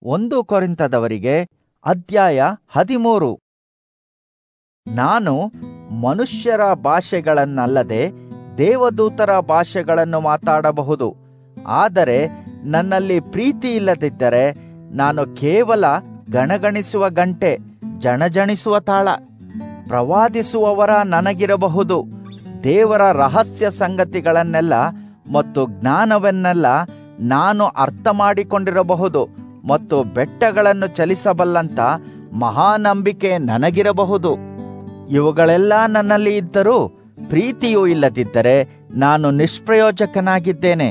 ಒಂದು ಕೊರಿಂತದವರಿಗೆ ಅಧ್ಯಾಯ ಹದಿಮೂರು ನಾನು ಮನುಷ್ಯರ ಭಾಷೆಗಳನ್ನಲ್ಲದೆ ದೇವದೂತರ ಭಾಷೆಗಳನ್ನು ಮಾತಾಡಬಹುದು ಆದರೆ ನನ್ನಲ್ಲಿ ಪ್ರೀತಿ ಇಲ್ಲದಿದ್ದರೆ ನಾನು ಕೇವಲ ಗಣಗಣಿಸುವ ಗಂಟೆ ಜಣಜಣಿಸುವ ತಾಳ ಪ್ರವಾದಿಸುವವರ ನನಗಿರಬಹುದು ದೇವರ ರಹಸ್ಯ ಸಂಗತಿಗಳನ್ನೆಲ್ಲ ಮತ್ತು ಜ್ಞಾನವನ್ನೆಲ್ಲ ನಾನು ಅರ್ಥ ಮಾಡಿಕೊಂಡಿರಬಹುದು ಮತ್ತು ಬೆಟ್ಟಗಳನ್ನು ಚಲಿಸಬಲ್ಲಂತ ಮಹಾನಂಬಿಕೆ ನನಗಿರಬಹುದು ಇವುಗಳೆಲ್ಲ ನನ್ನಲ್ಲಿ ಇದ್ದರೂ ಪ್ರೀತಿಯೂ ಇಲ್ಲದಿದ್ದರೆ ನಾನು ನಿಷ್ಪ್ರಯೋಜಕನಾಗಿದ್ದೇನೆ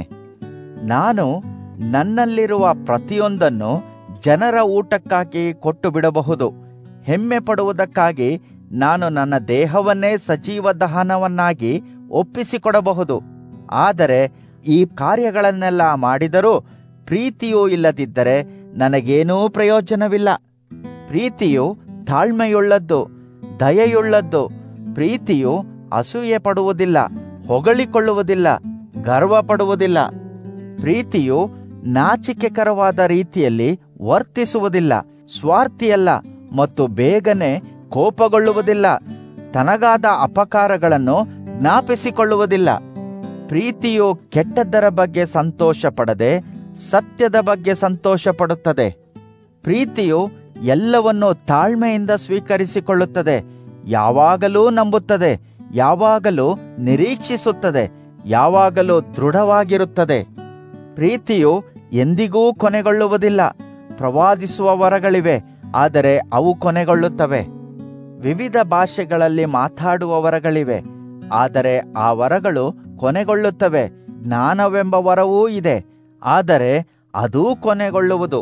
ನಾನು ನನ್ನಲ್ಲಿರುವ ಪ್ರತಿಯೊಂದನ್ನು ಜನರ ಊಟಕ್ಕಾಗಿ ಕೊಟ್ಟು ಬಿಡಬಹುದು ಹೆಮ್ಮೆ ಪಡುವುದಕ್ಕಾಗಿ ನಾನು ನನ್ನ ದೇಹವನ್ನೇ ಸಜೀವ ದಹನವನ್ನಾಗಿ ಒಪ್ಪಿಸಿಕೊಡಬಹುದು ಆದರೆ ಈ ಕಾರ್ಯಗಳನ್ನೆಲ್ಲ ಮಾಡಿದರೂ ಪ್ರೀತಿಯೂ ಇಲ್ಲದಿದ್ದರೆ ನನಗೇನೂ ಪ್ರಯೋಜನವಿಲ್ಲ ಪ್ರೀತಿಯು ತಾಳ್ಮೆಯುಳ್ಳದ್ದು ದಯೆಯುಳ್ಳದ್ದು ಪ್ರೀತಿಯು ಅಸೂಯೆ ಪಡುವುದಿಲ್ಲ ಹೊಗಳಿಕೊಳ್ಳುವುದಿಲ್ಲ ಗರ್ವ ಪಡುವುದಿಲ್ಲ ಪ್ರೀತಿಯು ನಾಚಿಕೆಕರವಾದ ರೀತಿಯಲ್ಲಿ ವರ್ತಿಸುವುದಿಲ್ಲ ಸ್ವಾರ್ಥಿಯಲ್ಲ ಮತ್ತು ಬೇಗನೆ ಕೋಪಗೊಳ್ಳುವುದಿಲ್ಲ ತನಗಾದ ಅಪಕಾರಗಳನ್ನು ಜ್ಞಾಪಿಸಿಕೊಳ್ಳುವುದಿಲ್ಲ ಪ್ರೀತಿಯು ಕೆಟ್ಟದ್ದರ ಬಗ್ಗೆ ಸಂತೋಷ ಪಡದೆ ಸತ್ಯದ ಬಗ್ಗೆ ಸಂತೋಷ ಪಡುತ್ತದೆ ಪ್ರೀತಿಯು ಎಲ್ಲವನ್ನು ತಾಳ್ಮೆಯಿಂದ ಸ್ವೀಕರಿಸಿಕೊಳ್ಳುತ್ತದೆ ಯಾವಾಗಲೂ ನಂಬುತ್ತದೆ ಯಾವಾಗಲೂ ನಿರೀಕ್ಷಿಸುತ್ತದೆ ಯಾವಾಗಲೂ ದೃಢವಾಗಿರುತ್ತದೆ ಪ್ರೀತಿಯು ಎಂದಿಗೂ ಕೊನೆಗೊಳ್ಳುವುದಿಲ್ಲ ಪ್ರವಾದಿಸುವ ವರಗಳಿವೆ ಆದರೆ ಅವು ಕೊನೆಗೊಳ್ಳುತ್ತವೆ ವಿವಿಧ ಭಾಷೆಗಳಲ್ಲಿ ಮಾತಾಡುವ ವರಗಳಿವೆ ಆದರೆ ಆ ವರಗಳು ಕೊನೆಗೊಳ್ಳುತ್ತವೆ ಜ್ಞಾನವೆಂಬ ವರವೂ ಇದೆ ಆದರೆ ಅದೂ ಕೊನೆಗೊಳ್ಳುವುದು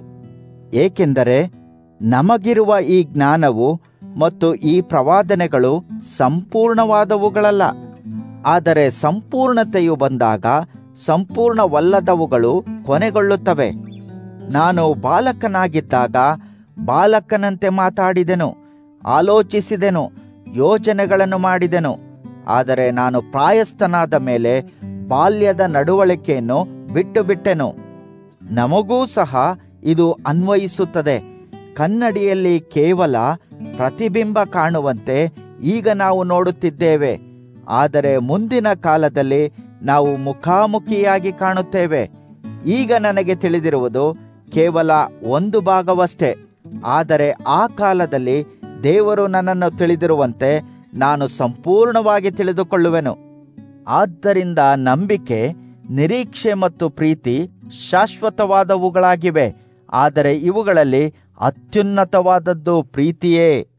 ಏಕೆಂದರೆ ನಮಗಿರುವ ಈ ಜ್ಞಾನವು ಮತ್ತು ಈ ಪ್ರವಾದನೆಗಳು ಸಂಪೂರ್ಣವಾದವುಗಳಲ್ಲ ಆದರೆ ಸಂಪೂರ್ಣತೆಯು ಬಂದಾಗ ಸಂಪೂರ್ಣವಲ್ಲದವುಗಳು ಕೊನೆಗೊಳ್ಳುತ್ತವೆ ನಾನು ಬಾಲಕನಾಗಿದ್ದಾಗ ಬಾಲಕನಂತೆ ಮಾತಾಡಿದೆನು ಆಲೋಚಿಸಿದೆನು ಯೋಜನೆಗಳನ್ನು ಮಾಡಿದೆನು ಆದರೆ ನಾನು ಪ್ರಾಯಸ್ಥನಾದ ಮೇಲೆ ಬಾಲ್ಯದ ನಡವಳಿಕೆಯನ್ನು ಬಿಟ್ಟು ಬಿಟ್ಟೆನು ನಮಗೂ ಸಹ ಇದು ಅನ್ವಯಿಸುತ್ತದೆ ಕನ್ನಡಿಯಲ್ಲಿ ಕೇವಲ ಪ್ರತಿಬಿಂಬ ಕಾಣುವಂತೆ ಈಗ ನಾವು ನೋಡುತ್ತಿದ್ದೇವೆ ಆದರೆ ಮುಂದಿನ ಕಾಲದಲ್ಲಿ ನಾವು ಮುಖಾಮುಖಿಯಾಗಿ ಕಾಣುತ್ತೇವೆ ಈಗ ನನಗೆ ತಿಳಿದಿರುವುದು ಕೇವಲ ಒಂದು ಭಾಗವಷ್ಟೇ ಆದರೆ ಆ ಕಾಲದಲ್ಲಿ ದೇವರು ನನ್ನನ್ನು ತಿಳಿದಿರುವಂತೆ ನಾನು ಸಂಪೂರ್ಣವಾಗಿ ತಿಳಿದುಕೊಳ್ಳುವೆನು ಆದ್ದರಿಂದ ನಂಬಿಕೆ ನಿರೀಕ್ಷೆ ಮತ್ತು ಪ್ರೀತಿ ಶಾಶ್ವತವಾದವುಗಳಾಗಿವೆ ಆದರೆ ಇವುಗಳಲ್ಲಿ ಅತ್ಯುನ್ನತವಾದದ್ದು ಪ್ರೀತಿಯೇ